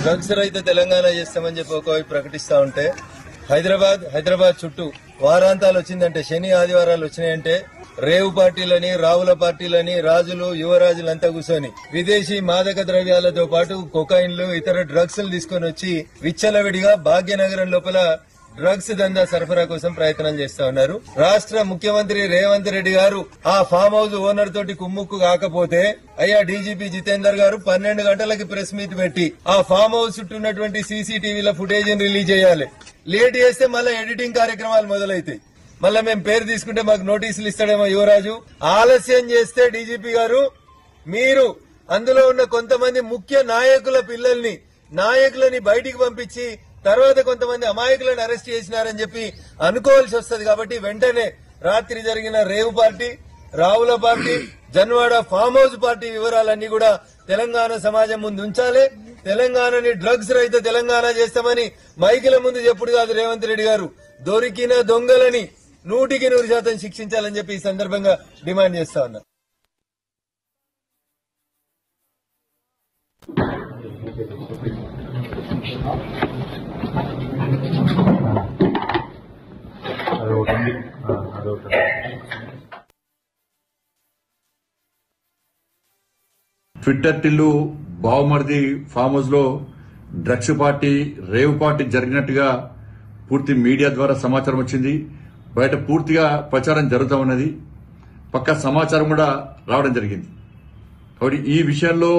Drugs రహిత తెలంగాణ చేస్తామని చెప్పి ఒకవైపు ప్రకటిస్తా ఉంటే హైదరాబాద్ హైదరాబాద్ చుట్టూ వారాంతాలు వచ్చిందంటే శని ఆదివారాలు వచ్చినాయంటే రేవు పార్టీలని రావుల పార్టీలని రాజులు యువరాజులంతా కూర్చొని విదేశీ మాదక ద్రవ్యాలతో పాటు కొకైన్లు ఇతర డ్రగ్స్ తీసుకొని వచ్చి విచ్చలవిడిగా భాగ్యనగరం లోపల డ్రగ్స్ దందా సరఫరా కోసం ప్రయత్నం చేస్తా ఉన్నారు రాష్ట్ర ముఖ్యమంత్రి రేవంత్ రెడ్డి గారు ఆ ఫామ్ హౌస్ ఓనర్ తోటి కుమ్ముక్కు కాకపోతే అయ్యా డీజీపీ జితేందర్ గారు పన్నెండు గంటలకి ప్రెస్ మీట్ పెట్టి ఆ ఫామ్ హౌస్ చుట్టూ ఉన్నటువంటి సీసీటీవీల ఫుటేజ్ రిలీజ్ చేయాలి లేట్ చేస్తే మళ్ళీ ఎడిటింగ్ కార్యక్రమాలు మొదలైతాయి మళ్ళీ మేము పేరు తీసుకుంటే మాకు నోటీసులు ఇస్తాడేమో యువరాజు ఆలస్యం చేస్తే డీజీపీ గారు మీరు అందులో ఉన్న కొంతమంది ముఖ్య నాయకుల పిల్లల్ని నాయకులని బయటికి పంపించి తర్వాత కొంతమంది అమాయకులను అరెస్ట్ చేసినారని చెప్పి అనుకోవాల్సి వస్తుంది కాబట్టి వెంటనే రాత్రి జరిగిన రేవు పార్టీ రావుల party Janwada farm house party వివరాలన్నీ కూడా తెలంగాణ సమాజం ముందు ఉంచాలి తెలంగాణని డ్రగ్స్ రహిత తెలంగాణ చేస్తామని మైకిల ముందు చెప్పుడు కాదు రేవంత్ రెడ్డి గారు దొరికిన దొంగలని నూటికి నూరు శాతం శిక్షించాలని చెప్పి ఈ సందర్భంగా డిమాండ్ చేస్తా ఉన్నా అదొకటి ఉంది ఆ, అదొకటి ట్విట్టర్ టిల్లు బావమరిది ఫామ్ హౌస్ లో డ్రగ్స్ పార్టీ రేవ్ పార్టీ జరిగినట్టుగా పూర్తి మీడియా ద్వారా సమాచారం వచ్చింది బయట పూర్తిగా ప్రచారం జరుగుతూ ఉన్నది పక్క సమాచారం కూడా రావడం జరిగింది కాబట్టి ఈ విషయంలో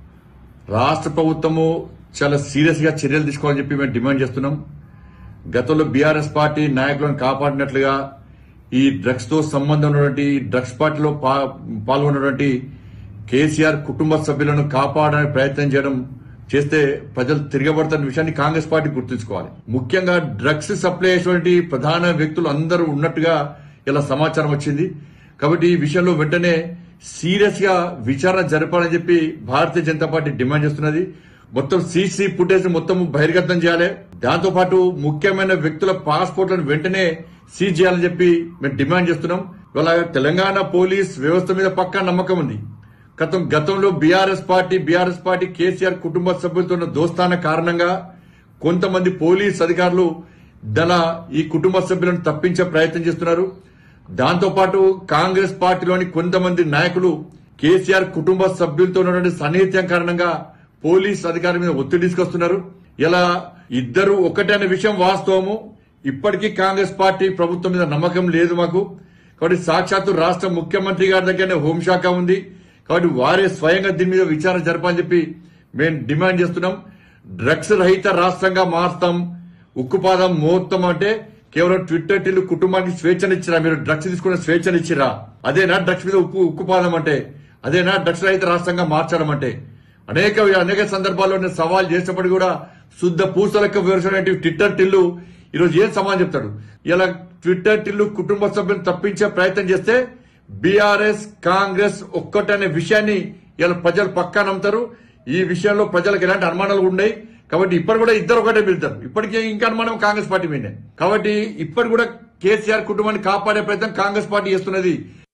రాష్ట్ర ప్రభుత్వము చాలా సీరియస్ గా చర్యలు తీసుకోవాలని చెప్పి మేము డిమాండ్ చేస్తున్నాం గతంలో బీఆర్ఎస్ పార్టీ నాయకులను కాపాడినట్లుగా ఈ డ్రగ్స్ తో సంబంధం ఉన్నటువంటి ఈ డ్రగ్స్ పార్టీలో పా- పాల్గొన్నటువంటి కేసీఆర్ కుటుంబ సభ్యులను కాపాడడానికి ప్రయత్నం చేయడం చేస్తే ప్రజలు తిరగబడుతున్న విషయాన్ని కాంగ్రెస్ పార్టీ గుర్తుంచుకోవాలి ముఖ్యంగా డ్రగ్స్ సప్లై చేసేటువంటి ప్రధాన వ్యక్తులు అందరూ ఉన్నట్టుగా ఇలా సమాచారం వచ్చింది కాబట్టి ఈ విషయంలో వెంటనే సీరియస్ గా విచారణ జరపాలని చెప్పి భారతీయ జనతా పార్టీ డిమాండ్ చేస్తున్నది మొత్తం సీసీ ఫుటేజ్ మొత్తం బహిర్గతం చేయాలి దాంతో పాటు ముఖ్యమైన వ్యక్తుల పాస్పోర్ట్లను వెంటనే సీజ్ చేయాలని చెప్పి మేము డిమాండ్ చేస్తున్నాం ఇవాళ తెలంగాణ పోలీస్ వ్యవస్థ మీద పక్కా నమ్మకం ఉంది గతం గతంలో BRS party BRS party KCR కుటుంబ సభ్యులతో ఉన్న దోస్తాన కారణంగా కొంతమంది పోలీస్ అధికారులు దళ ఈ కుటుంబ సభ్యులను తప్పించే ప్రయత్నం చేస్తున్నారు దాంతో పాటు కాంగ్రెస్ పార్టీలోని కొంతమంది నాయకులు కేసీఆర్ కుటుంబ సభ్యులతో ఉన్నటువంటి సన్నిహిత్యం కారణంగా పోలీస్ అధికారుల మీద ఒత్తిడి తీసుకొస్తున్నారు ఇలా ఇద్దరు ఒకటే అనే విషయం వాస్తవము ఇప్పటికీ కాంగ్రెస్ పార్టీ ప్రభుత్వం మీద నమ్మకం లేదు మాకు కాబట్టి సాక్షాత్తు రాష్ట్ర ముఖ్యమంత్రి గారి దగ్గరనే హోంశాఖ ఉంది కాబట్టి వారే స్వయంగా దీని మీద విచారణ జరపాలని చెప్పి మేము డిమాండ్ చేస్తున్నాం డ్రగ్స్ రహిత రాష్ట్రంగా మారుస్తాం ఉక్కుపాదం మోత్తం అంటే కేవలం ట్విట్టర్ టిల్లు కుటుంబానికి స్వేచ్ఛనిచ్చిరా మీరు డ్రగ్స్ తీసుకునే స్వేచ్ఛనిచ్చిరా అదేనా డ్రగ్స్ మీద ఉక్కు ఉక్కుపాదం అంటే అదేనా డ్రగ్స్ రహిత రాష్ట్రంగా మార్చడం అంటే అనేక అనేక సందర్భాల్లో నేను సవాల్ చేసినప్పుడు కూడా శుద్ధ పూసలెక్క వివరించినటువంటి ట్విట్టర్ టిల్లు ఈరోజు ఏం సమాధానం చెప్తాడు ఇలా ట్విట్టర్ టిల్లు కుటుంబ సభ్యులను తప్పించే ప్రయత్నం చేస్తే బీఆర్ఎస్ కాంగ్రెస్ ఒక్కటనే విషయాన్ని ఇలా ప్రజలు పక్కా నమ్ముతారు ఈ విషయంలో ప్రజలకు ఎలాంటి అనుమానాలు ఉన్నాయి కాబట్టి ఇప్పటి కూడా ఇద్దరు ఒకటే వెళ్తారు ఇప్పటికే ఇంకా అనుమానం కాంగ్రెస్ పార్టీ మీదే కాబట్టి ఇప్పటి కూడా కేసీఆర్ కుటుంబాన్ని కాపాడే ప్రయత్నం కాంగ్రెస్ పార్టీ చేస్తున్నది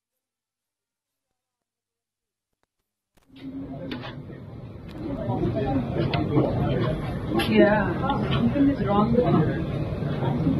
Yeah, something is wrong with you.